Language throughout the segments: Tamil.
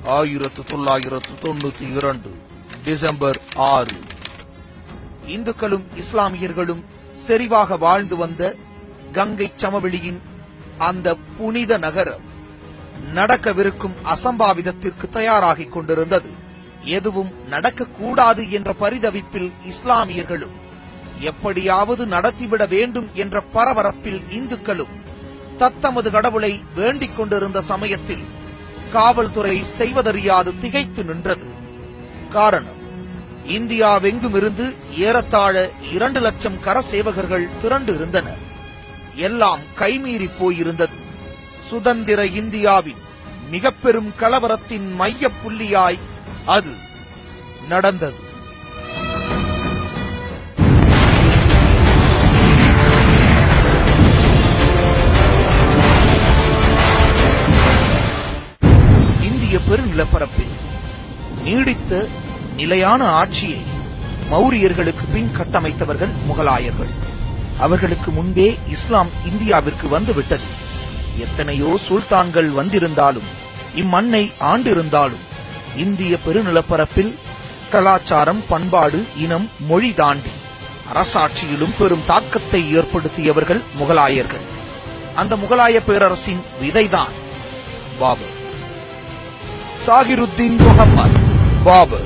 ஆயிரத்து தொள்ளாயிரத்து தொண்ணூத்தி இரண்டு டிசம்பர் ஆறு இந்துக்களும் இஸ்லாமியர்களும் செறிவாக வாழ்ந்து வந்த கங்கை சமவெளியின் அந்த புனித நகரம் நடக்கவிருக்கும் அசம்பாவிதத்திற்கு தயாராகிக் கொண்டிருந்தது எதுவும் நடக்கக்கூடாது என்ற பரிதவிப்பில் இஸ்லாமியர்களும் எப்படியாவது நடத்திவிட வேண்டும் என்ற பரபரப்பில் இந்துக்களும் தத்தமது கடவுளை வேண்டிக் கொண்டிருந்த சமயத்தில் காவல்துறை செய்வதறியாது திகைத்து நின்றது காரணம் இந்தியாவெங்குமிருந்து ஏறத்தாழ இரண்டு லட்சம் கரசேவகர்கள் திரண்டு இருந்தனர் எல்லாம் கைமீறி போயிருந்தது சுதந்திர இந்தியாவின் மிக பெரும் கலவரத்தின் மைய புள்ளியாய் அது நடந்தது இந்திய பெருநிலப்பரப்பில் நீடித்த நிலையான ஆட்சியை மௌரியர்களுக்கு பின் கட்டமைத்தவர்கள் முகலாயர்கள் அவர்களுக்கு முன்பே இஸ்லாம் இந்தியாவிற்கு வந்துவிட்டது எத்தனையோ சுல்தான்கள் வந்திருந்தாலும் இம்மண்ணை ஆண்டிருந்தாலும் இந்திய பெருநிலப்பரப்பில் கலாச்சாரம் பண்பாடு இனம் மொழி தாண்டி அரசாட்சியிலும் பெரும் தாக்கத்தை ஏற்படுத்தியவர்கள் முகலாயர்கள் அந்த முகலாய பேரரசின் விதைதான் பாபர் சாகிருத்தீன் முகம்மது பாபர்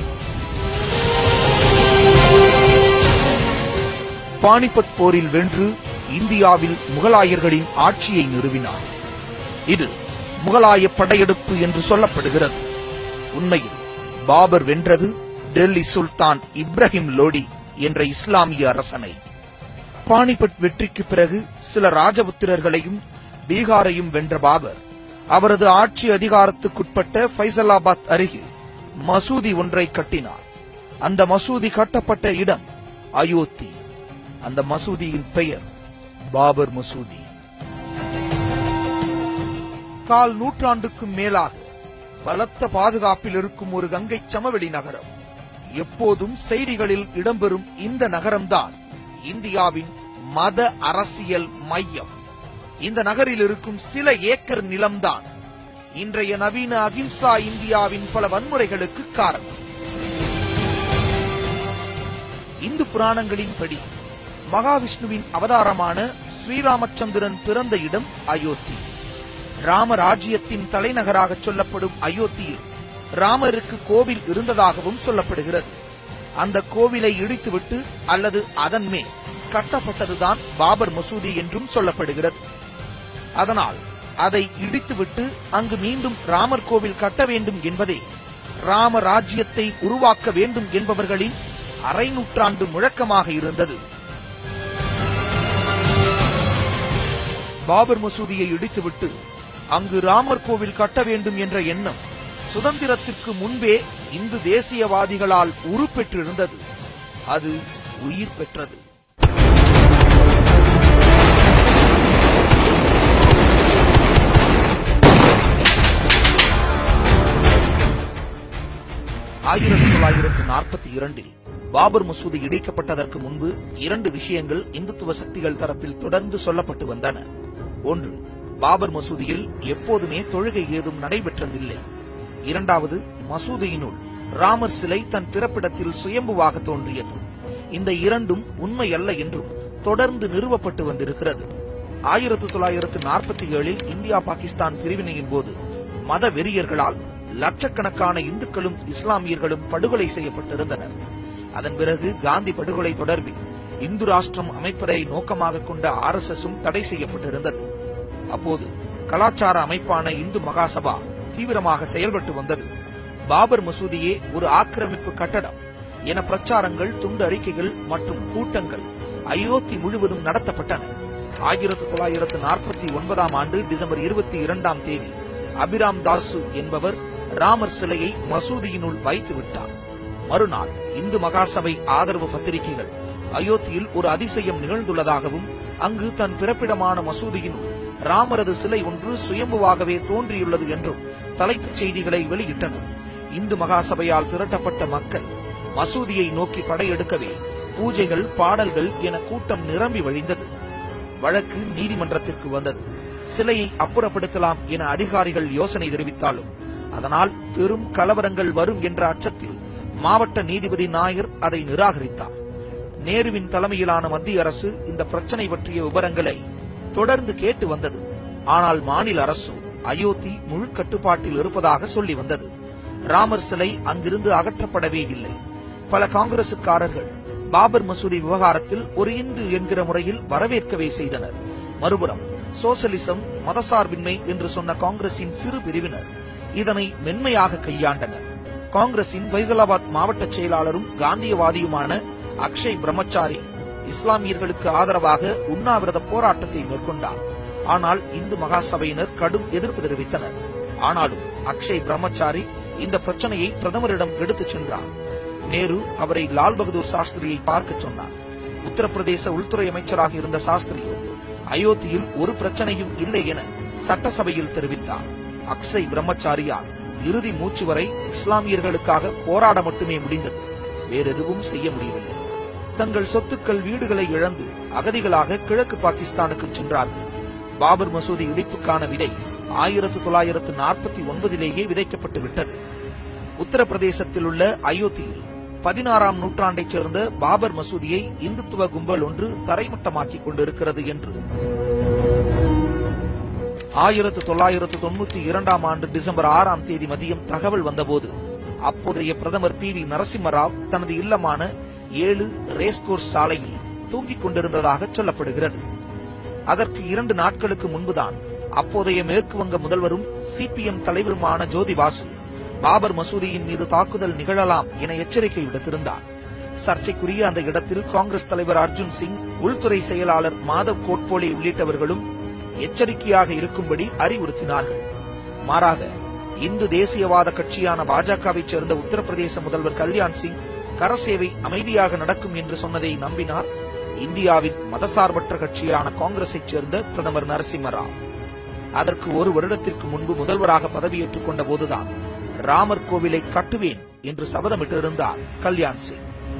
பானிபத் போரில் வென்று இந்தியாவில் முகலாயர்களின் ஆட்சியை நிறுவினார் இது முகலாய படையெடுப்பு என்று சொல்லப்படுகிறது உண்மையில் பாபர் வென்றது டெல்லி சுல்தான் இப்ராஹிம் லோடி என்ற இஸ்லாமிய அரசனை பானிபட் வெற்றிக்கு பிறகு சில ராஜபுத்திரர்களையும் பீகாரையும் வென்ற பாபர் அவரது ஆட்சி அதிகாரத்துக்குட்பட்ட ஃபைசலாபாத் அருகில் மசூதி ஒன்றை கட்டினார் அந்த மசூதி கட்டப்பட்ட இடம் அயோத்தி அந்த மசூதியின் பெயர் பாபர் மசூதி கால் நூற்றாண்டுக்கும் மேலாக பலத்த பாதுகாப்பில் இருக்கும் ஒரு கங்கை சமவெளி நகரம் எப்போதும் செய்திகளில் இடம்பெறும் இந்த நகரம்தான் இந்தியாவின் மத அரசியல் மையம் இந்த நகரில் இருக்கும் சில ஏக்கர் நிலம்தான் இன்றைய நவீன அகிம்சா இந்தியாவின் பல வன்முறைகளுக்கு காரணம் இந்து புராணங்களின்படி மகாவிஷ்ணுவின் அவதாரமான ஸ்ரீராமச்சந்திரன் பிறந்த இடம் அயோத்தி ராமராஜ்யத்தின் தலைநகராக சொல்லப்படும் அயோத்தியில் ராமருக்கு கோவில் இருந்ததாகவும் சொல்லப்படுகிறது அந்த கோவிலை இடித்துவிட்டு அல்லது அதன் மேல் கட்டப்பட்டதுதான் பாபர் மசூதி என்றும் சொல்லப்படுகிறது அதனால் அதை இடித்துவிட்டு அங்கு மீண்டும் ராமர் கோவில் கட்ட வேண்டும் என்பதே ராம ராஜ்யத்தை உருவாக்க வேண்டும் என்பவர்களின் அரை நூற்றாண்டு முழக்கமாக இருந்தது பாபர் மசூதியை இடித்துவிட்டு அங்கு ராமர் கோவில் கட்ட வேண்டும் என்ற எண்ணம் சுதந்திரத்திற்கு முன்பே இந்து தேசியவாதிகளால் உருப்பெற்றிருந்தது அது உயிர் பெற்றது ஆயிரத்தி தொள்ளாயிரத்து நாற்பத்தி இரண்டில் பாபர் மசூதி இடிக்கப்பட்டதற்கு முன்பு இரண்டு விஷயங்கள் இந்துத்துவ சக்திகள் தரப்பில் தொடர்ந்து சொல்லப்பட்டு வந்தன ஒன்று பாபர் மசூதியில் எப்போதுமே தொழுகை ஏதும் நடைபெற்றதில்லை இரண்டாவது மசூதியினுள் ராமர் சிலை தன் பிறப்பிடத்தில் சுயம்புவாக தோன்றியது இந்த இரண்டும் உண்மை அல்ல என்றும் தொடர்ந்து நிறுவப்பட்டு வந்திருக்கிறது ஆயிரத்தி தொள்ளாயிரத்து நாற்பத்தி ஏழில் இந்தியா பாகிஸ்தான் பிரிவினையின் போது மத வெறியர்களால் லட்சக்கணக்கான இந்துக்களும் இஸ்லாமியர்களும் படுகொலை செய்யப்பட்டிருந்தனர் அதன் பிறகு காந்தி படுகொலை தொடர்பில் இந்து ராஷ்டிரம் அமைப்பதை நோக்கமாக கொண்ட ஆர் எஸ் எஸும் தடை செய்யப்பட்டிருந்தது அப்போது கலாச்சார அமைப்பான இந்து மகாசபா தீவிரமாக செயல்பட்டு வந்தது பாபர் மசூதியே ஒரு ஆக்கிரமிப்பு கட்டடம் என பிரச்சாரங்கள் துண்டு அறிக்கைகள் மற்றும் கூட்டங்கள் அயோத்தி முழுவதும் நடத்தப்பட்டன ஆயிரத்தி தொள்ளாயிரத்து நாற்பத்தி ஒன்பதாம் ஆண்டு டிசம்பர் இருபத்தி இரண்டாம் தேதி அபிராம் தாசு என்பவர் ராமர் சிலையை மசூதியினுள் வைத்து விட்டார் மறுநாள் இந்து மகாசபை ஆதரவு பத்திரிகைகள் அயோத்தியில் ஒரு அதிசயம் நிகழ்ந்துள்ளதாகவும் அங்கு தன் பிறப்பிடமான மசூதியினுள் ராமரது சிலை ஒன்று சுயம்புவாகவே தோன்றியுள்ளது என்றும் தலைப்புச் செய்திகளை வெளியிட்டனர் இந்து மகாசபையால் திரட்டப்பட்ட மக்கள் மசூதியை நோக்கி படையெடுக்கவே பூஜைகள் பாடல்கள் என கூட்டம் நிரம்பி வழிந்தது வழக்கு நீதிமன்றத்திற்கு வந்தது சிலையை அப்புறப்படுத்தலாம் என அதிகாரிகள் யோசனை தெரிவித்தாலும் அதனால் பெரும் கலவரங்கள் வரும் என்ற அச்சத்தில் மாவட்ட நீதிபதி நாயர் அதை நிராகரித்தார் நேருவின் தலைமையிலான மத்திய அரசு இந்த பிரச்சனை பற்றிய விவரங்களை தொடர்ந்து கேட்டு வந்தது ஆனால் மாநில அரசு அயோத்தி முழு கட்டுப்பாட்டில் இருப்பதாக சொல்லி வந்தது ராமர் சிலை அங்கிருந்து அகற்றப்படவே இல்லை பல காங்கிரசுக்காரர்கள் பாபர் மசூதி விவகாரத்தில் ஒரு இந்து என்கிற முறையில் வரவேற்கவே செய்தனர் மறுபுறம் சோசலிசம் மதசார்பின்மை என்று சொன்ன காங்கிரசின் சிறு பிரிவினர் இதனை மென்மையாக கையாண்டனர் காங்கிரசின் ஃபைசலாபாத் மாவட்ட செயலாளரும் காந்தியவாதியுமான அக்ஷய் பிரம்மச்சாரி இஸ்லாமியர்களுக்கு ஆதரவாக உண்ணாவிரத போராட்டத்தை மேற்கொண்டார் ஆனால் இந்து மகாசபையினர் கடும் எதிர்ப்பு தெரிவித்தனர் ஆனாலும் அக்ஷய் பிரம்மச்சாரி இந்த பிரச்சனையை பிரதமரிடம் எடுத்துச் சென்றார் நேரு அவரை லால் பகதூர் சாஸ்திரியை பார்க்க சொன்னார் உத்தரப்பிரதேச உள்துறை அமைச்சராக இருந்த சாஸ்திரியோ அயோத்தியில் ஒரு பிரச்சனையும் இல்லை என சட்டசபையில் தெரிவித்தார் அக்ஷய் பிரம்மச்சாரியால் இறுதி மூச்சு வரை இஸ்லாமியர்களுக்காக போராட மட்டுமே முடிந்தது வேறெதுவும் செய்ய முடியவில்லை தங்கள் சொத்துக்கள் வீடுகளை இழந்து அகதிகளாக கிழக்கு பாகிஸ்தானுக்கு சென்றார்கள் பாபர் மசூதி இடிப்புக்கான விதை ஆயிரத்து தொள்ளாயிரத்து நாற்பத்தி ஒன்பதிலேயே விதைக்கப்பட்டு விட்டது உத்தரப்பிரதேசத்தில் உள்ள அயோத்தியில் பதினாறாம் நூற்றாண்டைச் சேர்ந்த பாபர் மசூதியை இந்துத்துவ கும்பல் ஒன்று தரைமட்டமாக்கிக் கொண்டிருக்கிறது என்று ஆயிரத்து தொள்ளாயிரத்து தொண்ணூத்தி இரண்டாம் ஆண்டு டிசம்பர் ஆறாம் தேதி மதியம் தகவல் வந்தபோது அப்போதைய பிரதமர் பி வி நரசிம்மராவ் தனது இல்லமான ஏழு ரேஸ்கோர்ஸ் சாலையில் தூங்கிக் கொண்டிருந்ததாக சொல்லப்படுகிறது அதற்கு இரண்டு நாட்களுக்கு முன்புதான் அப்போதைய மேற்கு வங்க முதல்வரும் சிபிஎம் தலைவருமான ஜோதி பாசு பாபர் மசூதியின் மீது தாக்குதல் நிகழலாம் என எச்சரிக்கை விடுத்திருந்தார் சர்ச்சைக்குரிய அந்த இடத்தில் காங்கிரஸ் தலைவர் அர்ஜுன் சிங் உள்துறை செயலாளர் மாதவ் கோட்போலே உள்ளிட்டவர்களும் எச்சரிக்கையாக இருக்கும்படி அறிவுறுத்தினார்கள் மாறாக இந்து தேசியவாத கட்சியான பாஜகவைச் சேர்ந்த உத்தரப்பிரதேச முதல்வர் கல்யாண் சிங் கரசேவை அமைதியாக நடக்கும் என்று சொன்னதை நம்பினார் இந்தியாவின் மதசார்பற்ற கட்சியான காங்கிரஸைச் சேர்ந்த பிரதமர் நரசிம்மராவ் அதற்கு ஒரு வருடத்திற்கு முன்பு முதல்வராக பதவியேற்றுக் கொண்ட போதுதான் ராமர் கோவிலை கட்டுவேன் என்று சபதமிட்டிருந்தார் கல்யாண் சிங்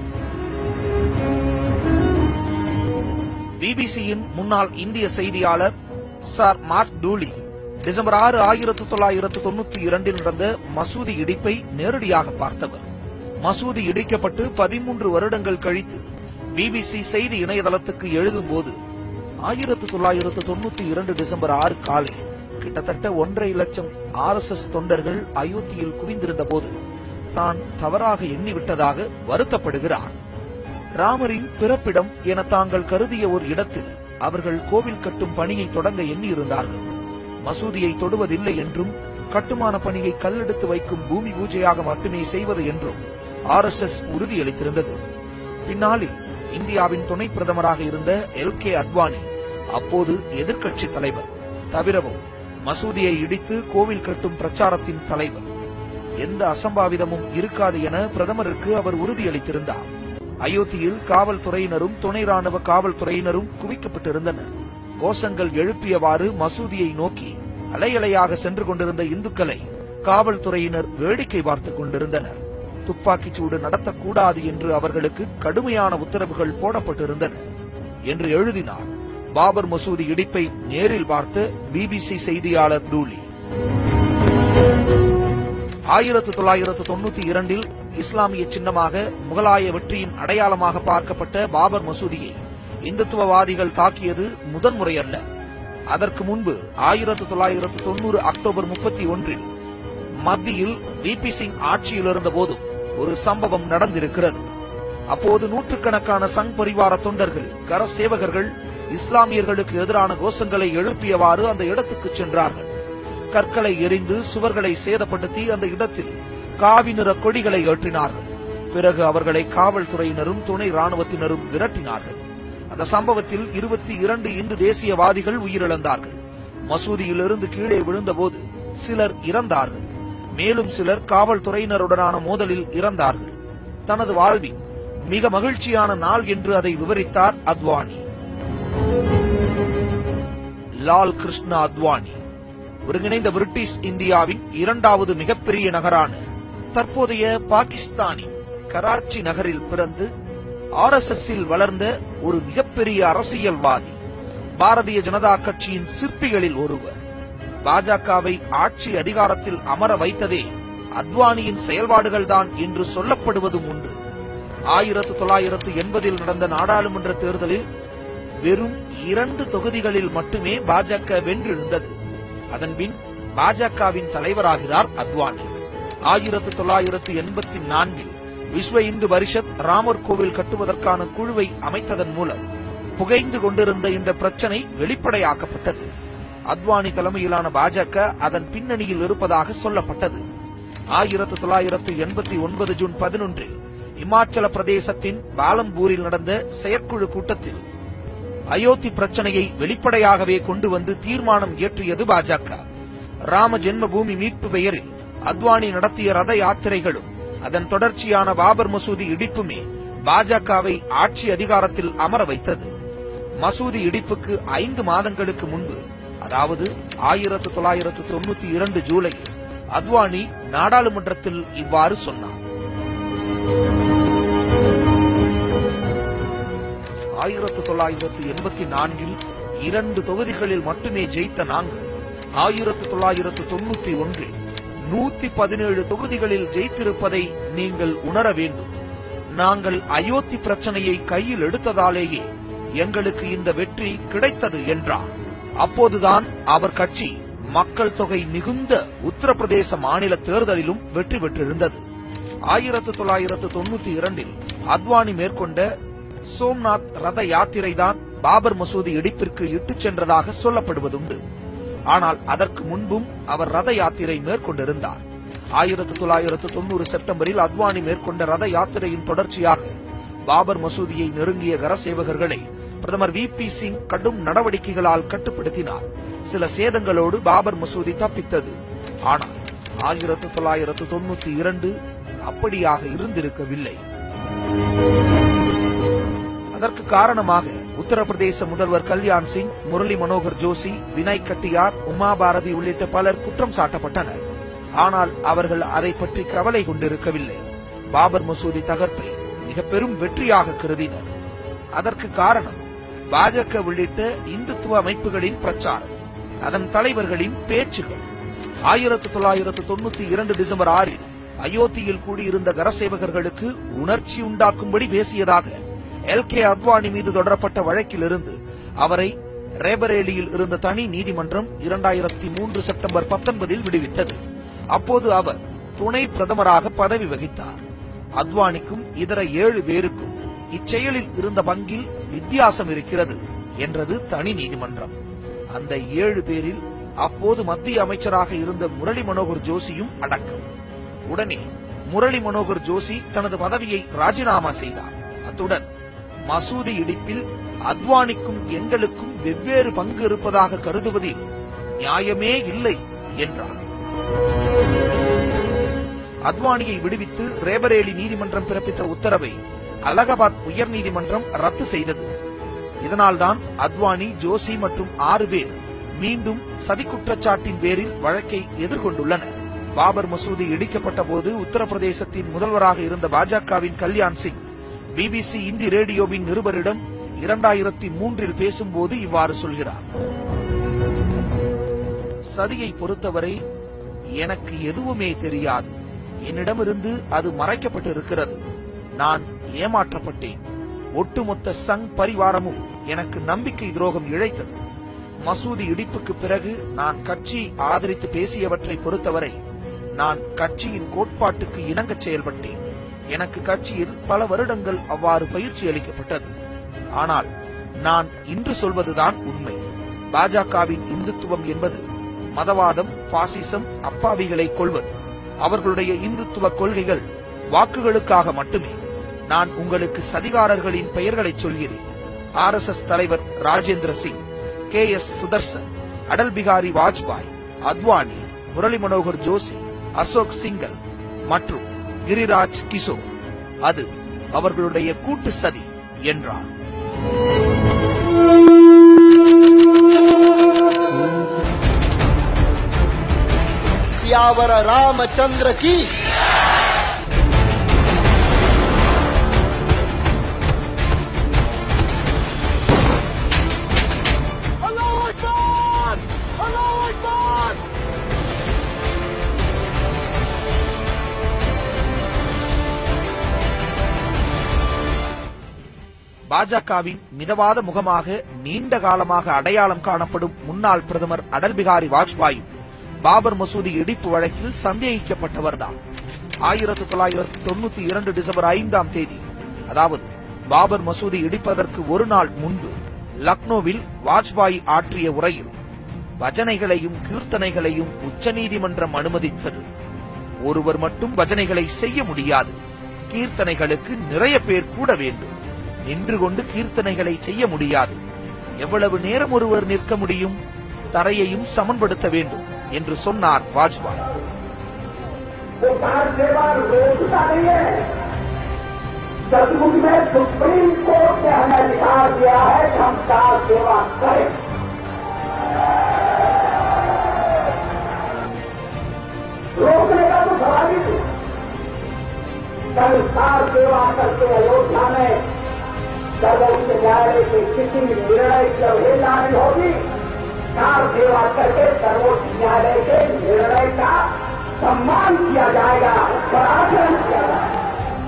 பிபிசியின் முன்னாள் இந்திய செய்தியாளர் சார் மார்க் டூலி டிசம்பர் ஆறு ஆயிரத்து தொள்ளாயிரத்து தொண்ணூத்தி இரண்டில் நடந்த மசூதி இடிப்பை நேரடியாக பார்த்தவர் மசூதி இடிக்கப்பட்டு பதிமூன்று வருடங்கள் கழித்து பிபிசி செய்தி இணையதளத்துக்கு எழுதும்போது ஆயிரத்து தொள்ளாயிரத்து தொண்ணூத்தி இரண்டு டிசம்பர் ஆறு காலை கிட்டத்தட்ட ஒன்றரை லட்சம் ஆர் எஸ் எஸ் தொண்டர்கள் அயோத்தியில் குவிந்திருந்த போது தான் தவறாக எண்ணிவிட்டதாக வருத்தப்படுகிறார் ராமரின் பிறப்பிடம் என தாங்கள் கருதிய ஒரு இடத்தில் அவர்கள் கோவில் கட்டும் பணியை தொடங்க எண்ணியிருந்தார்கள் மசூதியை தொடுவதில்லை என்றும் கட்டுமான பணியை கல்லெடுத்து வைக்கும் பூமி பூஜையாக மட்டுமே செய்வது என்றும் ஆர் எஸ் எஸ் உறுதியளித்திருந்தது பின்னாளில் இந்தியாவின் துணை பிரதமராக இருந்த எல் கே அத்வானி அப்போது எதிர்க்கட்சி தலைவர் தவிரவும் மசூதியை இடித்து கோவில் கட்டும் பிரச்சாரத்தின் தலைவர் எந்த அசம்பாவிதமும் இருக்காது என பிரதமருக்கு அவர் உறுதியளித்திருந்தார் அயோத்தியில் காவல்துறையினரும் துணை ராணுவ காவல்துறையினரும் குவிக்கப்பட்டிருந்தனர் கோஷங்கள் எழுப்பியவாறு மசூதியை நோக்கி அலையலையாக சென்று கொண்டிருந்த இந்துக்களை காவல்துறையினர் வேடிக்கை பார்த்துக் கொண்டிருந்தனர் துப்பாக்கிச் சூடு நடத்தக்கூடாது என்று அவர்களுக்கு கடுமையான உத்தரவுகள் போடப்பட்டிருந்தன என்று எழுதினார் பாபர் மசூதி இடிப்பை நேரில் பார்த்த பிபிசி செய்தியாளர் டூலி ஆயிரத்து தொள்ளாயிரத்து தொண்ணூத்தி இரண்டில் இஸ்லாமிய சின்னமாக முகலாய வெற்றியின் அடையாளமாக பார்க்கப்பட்ட பாபர் மசூதியை இந்துத்துவவாதிகள் தாக்கியது முதன்முறை அல்ல அதற்கு முன்பு ஆயிரத்து தொள்ளாயிரத்து தொண்ணூறு அக்டோபர் முப்பத்தி ஒன்றில் மத்தியில் விபி சிங் ஆட்சியில் இருந்த போதும் ஒரு சம்பவம் நடந்திருக்கிறது அப்போது நூற்றுக்கணக்கான சங் பரிவார தொண்டர்கள் கர சேவகர்கள் இஸ்லாமியர்களுக்கு எதிரான கோஷங்களை எழுப்பியவாறு அந்த இடத்துக்கு சென்றார்கள் கற்களை எரிந்து சுவர்களை சேதப்படுத்தி அந்த இடத்தில் காவி நிற கொடிகளை ஏற்றினார்கள் பிறகு அவர்களை காவல்துறையினரும் துணை ராணுவத்தினரும் விரட்டினார்கள் அந்த சம்பவத்தில் இருபத்தி இரண்டு இந்து தேசியவாதிகள் உயிரிழந்தார்கள் மசூதியிலிருந்து கீழே விழுந்தபோது சிலர் இறந்தார்கள் மேலும் சிலர் காவல்துறையினருடனான மோதலில் இறந்தார்கள் தனது வாழ்வின் மிக மகிழ்ச்சியான நாள் என்று அதை விவரித்தார் அத்வானி லால் கிருஷ்ணா அத்வானி ஒருங்கிணைந்த பிரிட்டிஷ் இந்தியாவின் இரண்டாவது மிகப்பெரிய நகரான தற்போதைய பாகிஸ்தானின் கராச்சி நகரில் பிறந்து ஆர் எஸ் எஸ் வளர்ந்த ஒரு மிகப்பெரிய அரசியல்வாதி பாரதிய ஜனதா கட்சியின் சிற்பிகளில் ஒருவர் பாஜகவை ஆட்சி அதிகாரத்தில் அமர வைத்ததே அத்வானியின் செயல்பாடுகள்தான் என்று சொல்லப்படுவதும் உண்டு ஆயிரத்து தொள்ளாயிரத்து எண்பதில் நடந்த நாடாளுமன்ற தேர்தலில் வெறும் இரண்டு தொகுதிகளில் மட்டுமே பாஜக வென்றிருந்தது அதன்பின் பாஜகவின் தலைவராகிறார் அத்வானி ஆயிரத்து தொள்ளாயிரத்து எண்பத்தி நான்கில் விஸ்வ இந்து பரிஷத் ராமர் கோவில் கட்டுவதற்கான குழுவை அமைத்ததன் மூலம் புகைந்து கொண்டிருந்த இந்த பிரச்சனை வெளிப்படையாக்கப்பட்டது அத்வானி தலைமையிலான பாஜக அதன் பின்னணியில் இருப்பதாக சொல்லப்பட்டது ஆயிரத்து தொள்ளாயிரத்து எண்பத்தி ஒன்பது ஜூன் பதினொன்றில் இமாச்சல பிரதேசத்தின் பாலம்பூரில் நடந்த செயற்குழு கூட்டத்தில் அயோத்தி பிரச்சனையை வெளிப்படையாகவே கொண்டு வந்து தீர்மானம் இயற்றியது பாஜக ராம ஜென்மபூமி மீட்பு பெயரில் அத்வானி நடத்திய ரத யாத்திரைகளும் அதன் தொடர்ச்சியான பாபர் மசூதி இடிப்புமே பாஜகவை ஆட்சி அதிகாரத்தில் அமர வைத்தது மசூதி இடிப்புக்கு ஐந்து மாதங்களுக்கு முன்பு அதாவது ஆயிரத்து தொள்ளாயிரத்து தொண்ணூத்தி இரண்டு ஜூலையில் அத்வானி நாடாளுமன்றத்தில் இவ்வாறு சொன்னார் ஆயிரத்து தொள்ளாயிரத்து எண்பத்தி நான்கில் இரண்டு தொகுதிகளில் மட்டுமே ஜெயித்த நாங்கள் ஆயிரத்து தொள்ளாயிரத்து தொண்ணூத்தி ஒன்றில் நூத்தி பதினேழு தொகுதிகளில் ஜெயித்திருப்பதை நீங்கள் உணர வேண்டும் நாங்கள் அயோத்தி பிரச்சனையை கையில் எடுத்ததாலேயே எங்களுக்கு இந்த வெற்றி கிடைத்தது என்றார் அப்போதுதான் அவர் கட்சி மக்கள் தொகை மிகுந்த உத்தரப்பிரதேச மாநில தேர்தலிலும் வெற்றி பெற்றிருந்தது ஆயிரத்து தொள்ளாயிரத்து தொண்ணூத்தி இரண்டில் அத்வானி மேற்கொண்ட சோம்நாத் ரத யாத்திரை தான் பாபர் மசூதி இடிப்பிற்கு இட்டுச் சென்றதாக சொல்லப்படுவதுண்டு ஆனால் அதற்கு முன்பும் அவர் ரத யாத்திரை மேற்கொண்டிருந்தார் ஆயிரத்து தொள்ளாயிரத்து தொண்ணூறு செப்டம்பரில் அத்வானி மேற்கொண்ட ரத யாத்திரையின் தொடர்ச்சியாக பாபர் மசூதியை நெருங்கிய கரசேவகர்களை பிரதமர் வி பி சிங் கடும் நடவடிக்கைகளால் கட்டுப்படுத்தினார் சில சேதங்களோடு பாபர் மசூதி தப்பித்தது ஆனால் ஆயிரத்து தொள்ளாயிரத்து தொண்ணூத்தி இரண்டு அப்படியாக இருந்திருக்கவில்லை அதற்கு காரணமாக உத்தரப்பிரதேச முதல்வர் கல்யாண் சிங் முரளி மனோகர் ஜோஷி வினய் கட்டியார் உமா பாரதி உள்ளிட்ட பலர் குற்றம் சாட்டப்பட்டனர் ஆனால் அவர்கள் அதை பற்றி கவலை கொண்டிருக்கவில்லை பாபர் மசூதி தகர்ப்பை மிக பெரும் வெற்றியாக கருதினர் அதற்கு காரணம் பாஜக உள்ளிட்ட இந்துத்துவ அமைப்புகளின் பிரச்சாரம் அதன் தலைவர்களின் பேச்சுகள் ஆயிரத்து தொள்ளாயிரத்து தொண்ணூத்தி இரண்டு டிசம்பர் ஆறில் அயோத்தியில் கூடியிருந்த கரசேவகர்களுக்கு உணர்ச்சி உண்டாக்கும்படி பேசியதாக எல் கே அத்வானி மீது தொடரப்பட்ட வழக்கிலிருந்து அவரை ரேபரேலியில் இருந்த தனி நீதிமன்றம் இரண்டாயிரத்தி மூன்று செப்டம்பர் பத்தொன்பதில் விடுவித்தது அப்போது அவர் துணை பிரதமராக பதவி வகித்தார் அத்வானிக்கும் இதர ஏழு பேருக்கும் இச்செயலில் இருந்த பங்கில் வித்தியாசம் இருக்கிறது என்றது தனி நீதிமன்றம் அந்த ஏழு பேரில் அப்போது மத்திய அமைச்சராக இருந்த முரளி மனோகர் ஜோஷியும் அடக்கம் உடனே முரளி மனோகர் ஜோஷி தனது பதவியை ராஜினாமா செய்தார் அத்துடன் மசூதி இடிப்பில் அத்வானிக்கும் எங்களுக்கும் வெவ்வேறு பங்கு இருப்பதாக கருதுவதில் நியாயமே இல்லை என்றார் அத்வானியை விடுவித்து ரேபரேலி நீதிமன்றம் பிறப்பித்த உத்தரவை அலகாபாத் உயர்நீதிமன்றம் ரத்து செய்தது இதனால்தான் அத்வானி ஜோஷி மற்றும் ஆறு பேர் மீண்டும் சதி குற்றச்சாட்டின் பேரில் வழக்கை எதிர்கொண்டுள்ளனர் பாபர் மசூதி இடிக்கப்பட்ட போது உத்தரப்பிரதேசத்தின் முதல்வராக இருந்த பாஜகவின் கல்யாண் சிங் பிபிசி இந்தி ரேடியோவின் நிருபரிடம் இரண்டாயிரத்தி மூன்றில் பேசும்போது இவ்வாறு சொல்கிறார் சதியை பொறுத்தவரை எனக்கு எதுவுமே தெரியாது என்னிடமிருந்து அது மறைக்கப்பட்டு இருக்கிறது நான் ஏமாற்றப்பட்டேன் ஒட்டுமொத்த சங் பரிவாரமும் எனக்கு நம்பிக்கை துரோகம் இழைத்தது மசூதி இடிப்புக்கு பிறகு நான் கட்சி ஆதரித்து பேசியவற்றை பொறுத்தவரை நான் கட்சியின் கோட்பாட்டுக்கு இணங்கச் செயல்பட்டேன் எனக்கு கட்சியில் பல வருடங்கள் அவ்வாறு பயிற்சி அளிக்கப்பட்டது ஆனால் நான் இன்று சொல்வதுதான் உண்மை பாஜகவின் இந்துத்துவம் என்பது மதவாதம் பாசிசம் அப்பாவிகளை கொள்வது அவர்களுடைய இந்துத்துவ கொள்கைகள் வாக்குகளுக்காக மட்டுமே நான் உங்களுக்கு சதிகாரர்களின் பெயர்களை சொல்கிறேன் ஆர் எஸ் எஸ் தலைவர் ராஜேந்திர சிங் கே எஸ் சுதர்சன் அடல் பிகாரி வாஜ்பாய் அத்வானி முரளி மனோகர் ஜோஷி அசோக் சிங்கல் மற்றும் கிரிராஜ் கிஷோர் அது அவர்களுடைய கூட்டு சதி என்றார் सियावर रामचंद्र की अल्लाह अकबर अल्लाह अकबर பாஜகவின் மிதவாத முகமாக நீண்ட காலமாக அடையாளம் காணப்படும் முன்னாள் பிரதமர் அடல் பிகாரி வாஜ்பாய் பாபர் மசூதி இடிப்பு வழக்கில் சந்தேகிக்கப்பட்டவர்தான் ஆயிரத்தி தொள்ளாயிரத்தி தொண்ணூத்தி இரண்டு டிசம்பர் ஐந்தாம் தேதி அதாவது பாபர் மசூதி இடிப்பதற்கு ஒரு நாள் முன்பு லக்னோவில் வாஜ்பாய் ஆற்றிய உரையில் பஜனைகளையும் கீர்த்தனைகளையும் உச்சநீதிமன்றம் அனுமதித்தது ஒருவர் மட்டும் பஜனைகளை செய்ய முடியாது கீர்த்தனைகளுக்கு நிறைய பேர் கூட வேண்டும் நின்று கொண்டு கீர்த்தனைகளை செய்ய முடியாது எவ்வளவு நேரம் ஒருவர் நிற்க முடியும் தரையையும் சமன்படுத்த வேண்டும் என்று சொன்னார் வாஜ்பாய் वो कार सेवा रोकता नहीं है सतयुग में सुप्रीम कोर्ट ने हमें अधिकार दिया है कि हम कार सेवा करें रोकने का तो सवाल ही नहीं कल कार सेवा करके अयोध्या में सर्वोच्च न्यायालय के किसी निर्णय की अवहेलना नहीं होगी कार सेवा करके सर्वोच्च न्यायालय के निर्णय का सम्मान किया जाएगा उसका आचरण किया जाएगा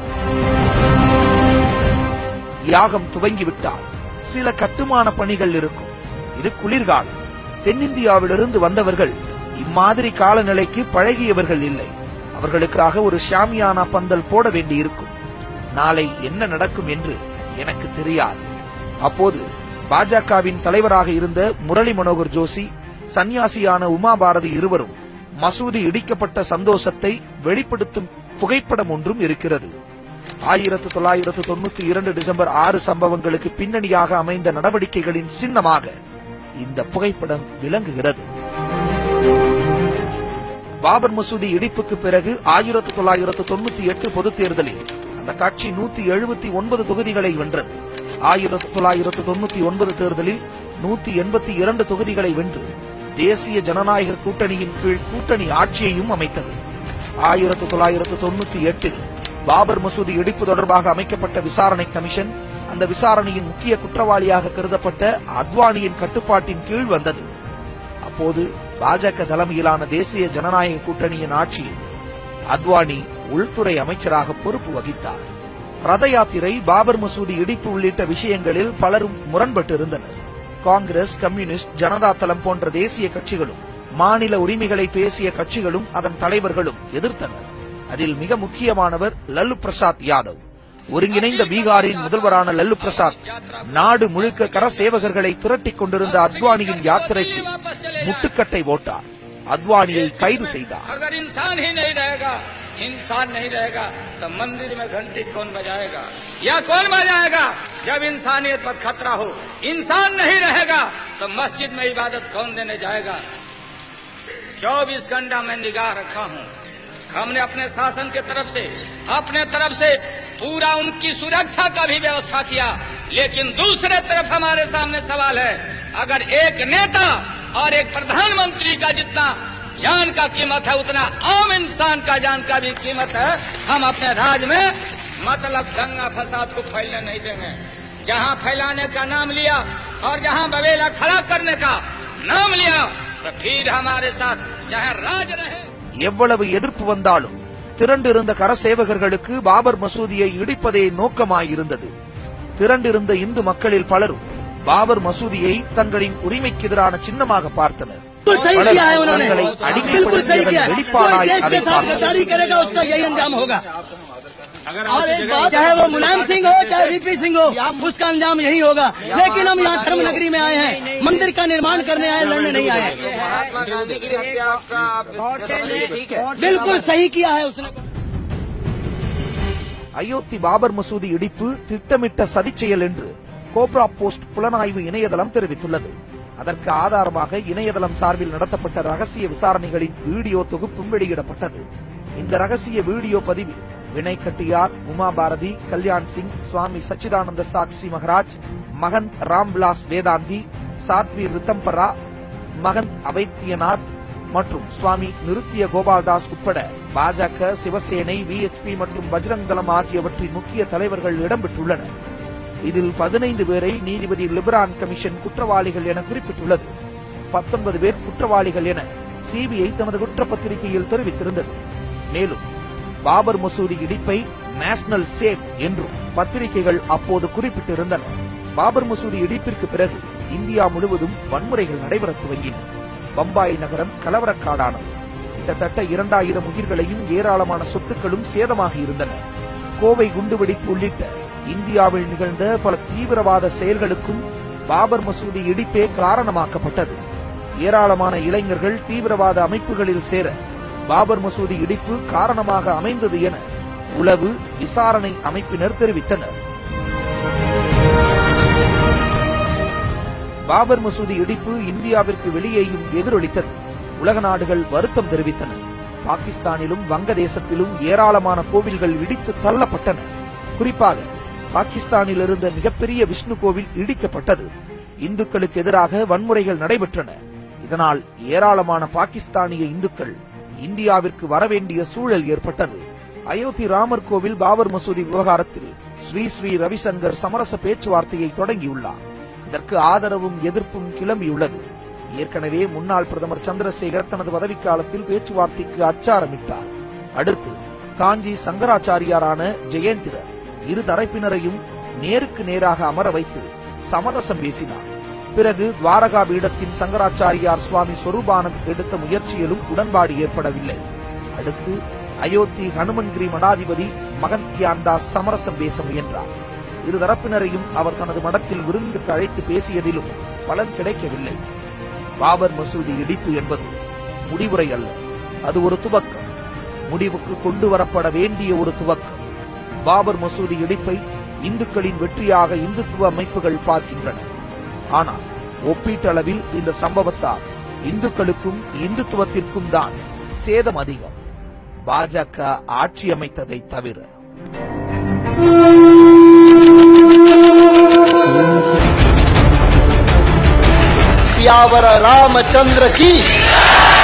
யாகம் துவங்கிவிட்டால் சில கட்டுமான பணிகள் இருக்கும் இது குளிர்காலம் தென்னிந்தியாவிலிருந்து வந்தவர்கள் இம்மாதிரி காலநிலைக்கு பழகியவர்கள் இல்லை அவர்களுக்காக ஒரு ஷாமியானா பந்தல் போட வேண்டியிருக்கும் நாளை என்ன நடக்கும் என்று எனக்கு தெரியாது அப்போது பாஜகவின் தலைவராக இருந்த முரளி மனோகர் ஜோஷி சன்னியாசியான உமா பாரதி இருவரும் மசூதி இடிக்கப்பட்ட சந்தோஷத்தை வெளிப்படுத்தும் புகைப்படம் ஒன்றும் இருக்கிறது ஆயிரத்து தொள்ளாயிரத்து தொண்ணூத்தி இரண்டு டிசம்பர் ஆறு சம்பவங்களுக்கு பின்னணியாக அமைந்த நடவடிக்கைகளின் சின்னமாக இந்த புகைப்படம் விளங்குகிறது பாபர் மசூதி இடிப்புக்கு பிறகு ஆயிரத்து தொள்ளாயிரத்து தொண்ணூத்தி எட்டு பொதுத் தேர்தலில் அந்த கட்சி நூத்தி எழுபத்தி ஒன்பது தொகுதிகளை வென்றது ஆயிரத்து தொள்ளாயிரத்து தொண்ணூத்தி ஒன்பது தேர்தலில் நூத்தி எண்பத்தி இரண்டு தொகுதிகளை வென்று தேசிய ஜனநாயக கூட்டணியின் கீழ் கூட்டணி ஆட்சியையும் அமைத்தது ஆயிரத்து தொள்ளாயிரத்து தொண்ணூத்தி எட்டில் பாபர் மசூதி இடிப்பு தொடர்பாக அமைக்கப்பட்ட விசாரணை கமிஷன் அந்த விசாரணையின் முக்கிய குற்றவாளியாக கருதப்பட்ட அத்வானியின் கட்டுப்பாட்டின் கீழ் வந்தது அப்போது பாஜக தலைமையிலான தேசிய ஜனநாயக கூட்டணியின் ஆட்சியில் அத்வானி உள்துறை அமைச்சராக பொறுப்பு வகித்தார் ரத யாத்திரை பாபர் மசூதி இடிப்பு உள்ளிட்ட விஷயங்களில் பலரும் முரண்பட்டிருந்தனர் காங்கிரஸ் கம்யூனிஸ்ட் ஜனதா தளம் போன்ற தேசிய கட்சிகளும் மாநில உரிமைகளை பேசிய கட்சிகளும் அதன் தலைவர்களும் எதிர்த்தனர் அதில் மிக முக்கியமானவர் லல்லு பிரசாத் யாதவ் ஒருங்கிணைந்த பீகாரின் முதல்வரான லல்லு பிரசாத் நாடு முழுக்க கர சேவகர்களை திரட்டிக் கொண்டிருந்த அத்வானியின் யாத்திரைக்கு முட்டுக்கட்டை போட்டார் அத்வானியை கைது செய்தார் अगर इंसान ही नहीं रहेगा इंसान नहीं रहेगा तो मंदिर में घंटी कौन बजाएगा या कौन बजाएगा जब इंसानियत पर खतरा हो इंसान नहीं रहेगा तो मस्जिद में इबादत कौन देने जाएगा 24 घंटा मैं निगाह रखा हूँ हमने अपने शासन के तरफ से अपने तरफ से पूरा उनकी सुरक्षा का भी व्यवस्था किया लेकिन दूसरे तरफ हमारे सामने सवाल है अगर एक नेता और एक प्रधानमंत्री का जितना जान का कीमत है उतना आम इंसान का जान का भी कीमत है हम अपने राज में मतलब दंगा फसाद को फैलने नहीं देंगे जहाँ फैलाने का नाम लिया और जहाँ बवेला खड़ा करने का नाम लिया तो फिर हमारे साथ चाहे राज रहे எவ்வளவு எதிர்ப்பு வந்தாலும் திரண்டிருந்த கரசேவகர்களுக்கு பாபர் மசூதியை இடிப்பதே நோக்கமாயிருந்தது திரண்டிருந்த இந்து மக்களில் பலரும் பாபர் மசூதியை தங்களின் உரிமைக்கு எதிரான சின்னமாக பார்த்தனர் बिल्कुल सही பலர் किया है उन्होंने தங்களை बिल्कुल सही किया அடிமைப்படுத்தியதன் है। வெளிப்பாடாய் कोई देश அதை के साथ பார்த்தனர் गद्दारी करेगा उसका यही अंजाम होगा और एक बात चाहे वो मुलायम सिंह हो चाहे वीपी सिंह हो उसका अंजाम यही होगा लेकिन हम यहाँ धर्म नगरी में आए हैं मंदिर का निर्माण करने आए लड़ने नहीं आए महात्मा गांधी की हत्या आपका आप समझेंगे ठीक है बिल्कुल सही किया है उसने அயோத்தி பாபர் மசூதி இடிப்பு திட்டமிட்ட சதிச் செயல் என்று கோப்ரா போஸ்ட் புலனாய்வு இணையதளம் தெரிவித்துள்ளது அதற்கு ஆதாரமாக இணையதளம் சார்பில் நடத்தப்பட்ட ரகசிய விசாரணைகளின் வீடியோ தொகுப்பும் வெளியிடப்பட்டது இந்த ரகசிய வீடியோ பதிவில் வினய் கட்டியார் உமா பாரதி கல்யாண் சிங் சுவாமி சச்சிதானந்த சாக்சி மகராஜ் மகந்த் ராம்விலாஸ் வேதாந்தி சாத்வி ரித்தம்பரா மகந்த் அவைத்தியநாத் மற்றும் சுவாமி நிருத்திய கோபால்தாஸ் உட்பட பாஜக சிவசேனை விஎச்பி மற்றும் பஜ்ரங் தளம் ஆகியவற்றின் முக்கிய தலைவர்கள் இடம்பெற்றுள்ளனர் இதில் பதினைந்து பேரை நீதிபதி லிபரான் கமிஷன் குற்றவாளிகள் என குறிப்பிட்டுள்ளது பத்தொன்பது பேர் குற்றவாளிகள் என சிபிஐ தமது குற்றப்பத்திரிகையில் தெரிவித்திருந்தது மேலும் பாபர் மசூதி இடிப்பை நேஷனல் சேவ் என்றும் பத்திரிகைகள் அப்போது குறிப்பிட்டிருந்தன பாபர் மசூதி இடிப்பிற்கு பிறகு இந்தியா முழுவதும் வன்முறைகள் நடைபெற துவங்கின பம்பாய் நகரம் கலவரக்காடானது கிட்டத்தட்ட இரண்டாயிரம் உயிர்களையும் ஏராளமான சொத்துக்களும் சேதமாகி இருந்தன கோவை குண்டுவெடிப்பு உள்ளிட்ட இந்தியாவில் நிகழ்ந்த பல தீவிரவாத செயல்களுக்கும் பாபர் மசூதி இடிப்பே காரணமாக்கப்பட்டது ஏராளமான இளைஞர்கள் தீவிரவாத அமைப்புகளில் சேர பாபர் மசூதி இடிப்பு காரணமாக அமைந்தது என உளவு விசாரணை அமைப்பினர் தெரிவித்தனர் பாபர் மசூதி இடிப்பு இந்தியாவிற்கு வெளியேயும் எதிரொலித்தது உலக நாடுகள் வருத்தம் தெரிவித்தன பாகிஸ்தானிலும் வங்கதேசத்திலும் ஏராளமான கோவில்கள் இடித்து தள்ளப்பட்டன குறிப்பாக பாகிஸ்தானில் இருந்த மிகப்பெரிய விஷ்ணு கோவில் இடிக்கப்பட்டது இந்துக்களுக்கு எதிராக வன்முறைகள் நடைபெற்றன இதனால் ஏராளமான பாகிஸ்தானிய இந்துக்கள் இந்தியாவிற்கு வரவேண்டிய சூழல் ஏற்பட்டது அயோத்தி ராமர் கோவில் பாபர் மசூதி விவகாரத்தில் ஸ்ரீ ஸ்ரீ ரவிசங்கர் சமரச பேச்சுவார்த்தையை தொடங்கியுள்ளார் இதற்கு ஆதரவும் எதிர்ப்பும் கிளம்பியுள்ளது ஏற்கனவே முன்னாள் பிரதமர் சந்திரசேகர் தனது பதவிக்காலத்தில் பேச்சுவார்த்தைக்கு அச்சாரமிட்டார் அடுத்து காஞ்சி சங்கராச்சாரியாரான ஜெயந்திரர் இரு தரப்பினரையும் நேருக்கு நேராக அமர வைத்து சமரசம் பேசினார் பிறகு துவாரகா பீடத்தின் சங்கராச்சாரியார் சுவாமி ஸ்வரூபானந்த் எடுத்த முயற்சியிலும் உடன்பாடு ஏற்படவில்லை அடுத்து அயோத்தி ஹனுமன்கிரி மடாதிபதி மகன்கியான் தாஸ் சமரசம் பேச முயன்றார் இரு தரப்பினரையும் அவர் தனது மடத்தில் விருந்துக்கு அழைத்து பேசியதிலும் பலன் கிடைக்கவில்லை பாபர் மசூதி இடிப்பு என்பது முடிவுரை அல்ல அது ஒரு துவக்கம் முடிவுக்கு கொண்டு வரப்பட வேண்டிய ஒரு துவக்கம் பாபர் மசூதி இடிப்பை இந்துக்களின் வெற்றியாக இந்துத்துவ அமைப்புகள் பார்க்கின்றன ஆனால் ஒப்பீட்டளவில் இந்த சம்பவத்தால் இந்துக்களுக்கும் இந்துத்துவத்திற்கும் தான் சேதம் அதிகம் பாஜக ஆட்சி அமைத்ததை தவிர सियावर रामचंद्र की